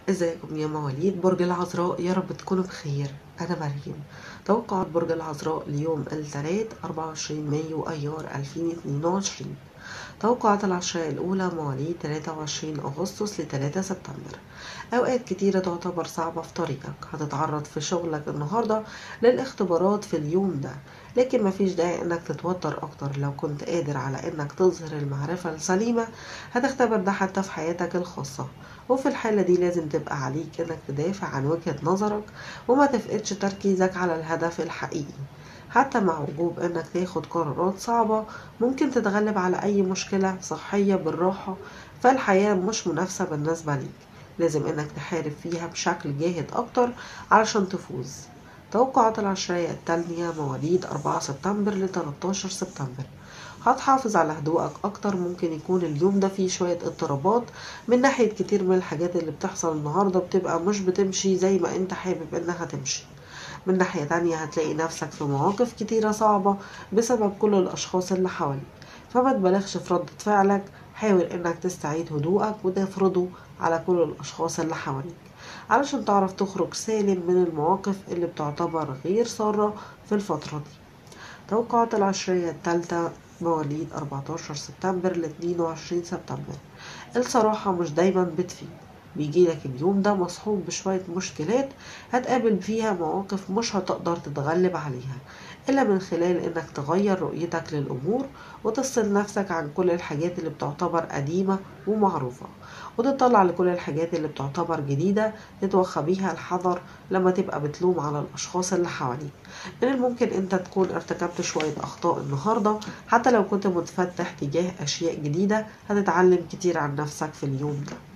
ازيكم يا مواليد برج العذراء يا رب تكونوا بخير انا مريم توقعات برج العذراء ليوم الثلاث 24 مايو ايار 2022 توقعات العشرية الأولى مواليد 23 أغسطس ل 3 سبتمبر أوقات كتيرة تعتبر صعبة في طريقك هتتعرض في شغلك النهاردة للاختبارات في اليوم ده لكن مفيش داعي انك تتوتر اكتر لو كنت قادر على انك تظهر المعرفة السليمة هتختبر ده حتى في حياتك الخاصة وفي الحالة دي لازم تبقى عليك انك تدافع عن وجهة نظرك وما تفقدش تركيزك على الهدف الحقيقي حتى مع وجوب انك تاخد قرارات صعبة ممكن تتغلب على اي مشكلة صحية بالراحة فالحياة مش منافسة بالنسبة ليك لازم انك تحارب فيها بشكل جاهد اكتر علشان تفوز توقعات العشرية التانية مواليد 4 سبتمبر ل 13 سبتمبر هتحافظ على هدوءك أكتر ممكن يكون اليوم ده فيه شوية اضطرابات من ناحية كتير من الحاجات اللي بتحصل النهاردة بتبقى مش بتمشي زي ما انت حابب انها تمشي من ناحية تانية هتلاقي نفسك في مواقف كتيرة صعبة بسبب كل الأشخاص اللي حواليك فما تبالغش في ردة فعلك حاول انك تستعيد هدوءك وتفرضه على كل الأشخاص اللي حواليك علشان تعرف تخرج سالم من المواقف اللي بتعتبر غير سارة في الفترة دي توقعات العشرية التالتة مواليد 14 سبتمبر ل 22 سبتمبر الصراحة مش دايما بتفيد بيجيلك اليوم ده مصحوب بشوية مشكلات هتقابل فيها مواقف مش هتقدر تتغلب عليها إلا من خلال إنك تغير رؤيتك للأمور وتفصل نفسك عن كل الحاجات اللي بتعتبر قديمة ومعروفة وتطلع لكل الحاجات اللي بتعتبر جديدة تتوخى بيها الحذر لما تبقى بتلوم على الأشخاص اللي حواليك من الممكن انت تكون ارتكبت شوية أخطاء النهاردة حتى لو كنت متفتح تجاه أشياء جديدة هتتعلم كتير عن نفسك في اليوم ده